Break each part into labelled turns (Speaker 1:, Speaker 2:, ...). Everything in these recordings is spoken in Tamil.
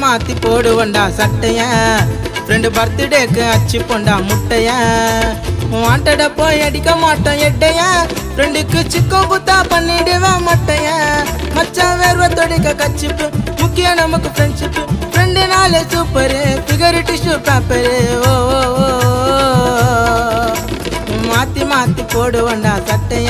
Speaker 1: மாத்தி போடுவண்டா சட்டைய ஃப்ரெண்டு பர்த்டேக்கு அச்சு போண்டா முட்டைய வாண்டட போய் அடிக்க மாட்டோம் எட்டைய ஃப்ரெண்டுக்கு சிக்கோ புத்தா பண்ணிடுவேன் மட்டைய மச்சான் வேர்வை தொடிக்க கச்சிப்பு முக்கியம் நமக்கு ஃப்ரெண்ட்ஷிப் ஃப்ரெண்டு நாளே சூப்பரு ஃபிகர் டிஷ்யூ பேப்பரு ஓ ஓ, ஓ, ஓ. மாத்தி மாத்தி போடுவண்டா சட்டைய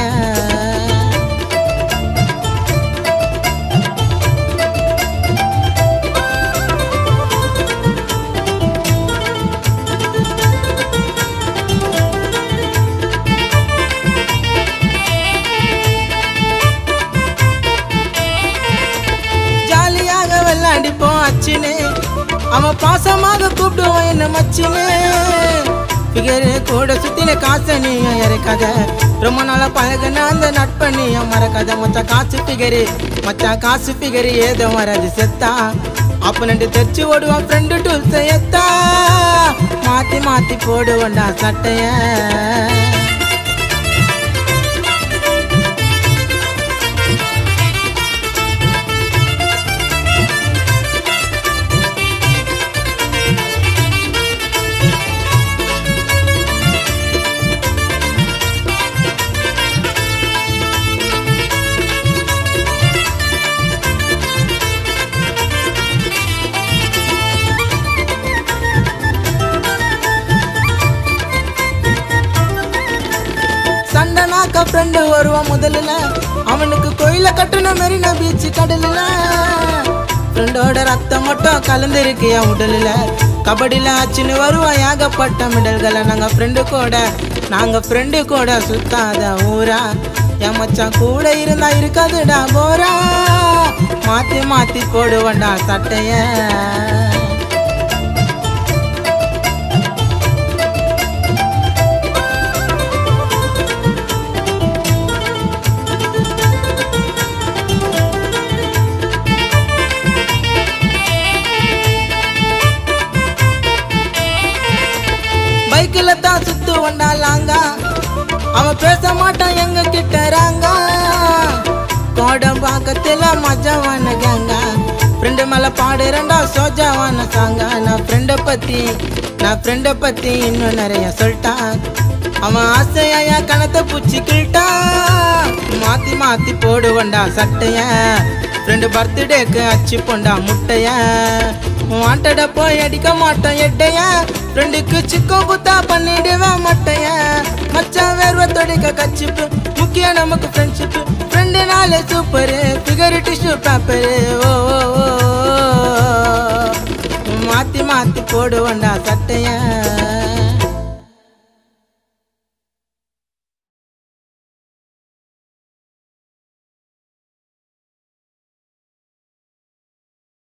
Speaker 1: ஜாலியாக விளையாடிப்போம் அச்சினே அவன் பாசமாக கூப்பிடுவான் என்ன மச்சினே பிகரு கூட சுத்தின காசை நீயும் இறக்காத ரொம்ப நாளா பழகுன அந்த நட்பை நீயும் மறக்காத மச்சான் காசு பிகரு மச்சான் காசு பிகரு ஏதோ வராது செத்தா அப்ப நண்டு தெரிச்சு ஓடுவான் ஃப்ரெண்டு டூல்ஸை எத்தா மாத்தி மாத்தி போடுவான்டா சட்டைய சண்டனாக்க ஃப்ரெண்டு வருவான் முதல்ல அவனுக்கு கோயில கட்டுன மெரினா பீச் கடலில் ஃப்ரெண்டோட ரத்தம் மட்டும் கலந்துருக்கு என் உடலில் கபடியில் ஆச்சுன்னு வருவான் ஏகப்பட்ட மிடல்களை நாங்கள் ஃப்ரெண்டு கூட நாங்கள் ஃப்ரெண்டு கூட சுத்தாத ஊரா என் மச்சான் கூட இருந்தா இருக்காதுடா போரா மாற்றி மாற்றி போடுவேன்டா சட்டைய பைக்கில் தான் சுத்து வந்தாலாங்க அவன் பேச மாட்டான் எங்க கிட்ட ராங்க கோடம் பாக்கத்துல மஜாவான கேங்க ஃப்ரெண்டு மேல பாடுறேன்டா சோஜாவான சாங்க நான் ஃப்ரெண்டை பத்தி நான் ஃப்ரெண்டை பத்தி இன்னும் நிறைய சொல்லிட்டான் அவன் ஆசையா என் கணத்தை பூச்சிக்கிட்டான் மாத்தி மாத்தி போடுவண்டா சட்டைய ஃப்ரெண்டு பர்த்டேக்கு அச்சு போண்டா முட்டைய வாண்டட போய் அடிக்க மாட்டோம் எட்டைய ஃப்ரெண்டுக்கு சிக்கோ புத்தா பண்ணிடுவேன் மட்டைய மச்சான் வேர்வை தொடிக்க கச்சிப்பு முக்கியம் நமக்கு ஃப்ரெண்ட்ஷிப் ஃப்ரெண்டு நாளே சூப்பரு ஃபிகர் டிஷ்யூ பேப்பரு ஓ ஓ, ஓ, ஓ. மாத்தி மாத்தி போடுவேன்டா சட்டைய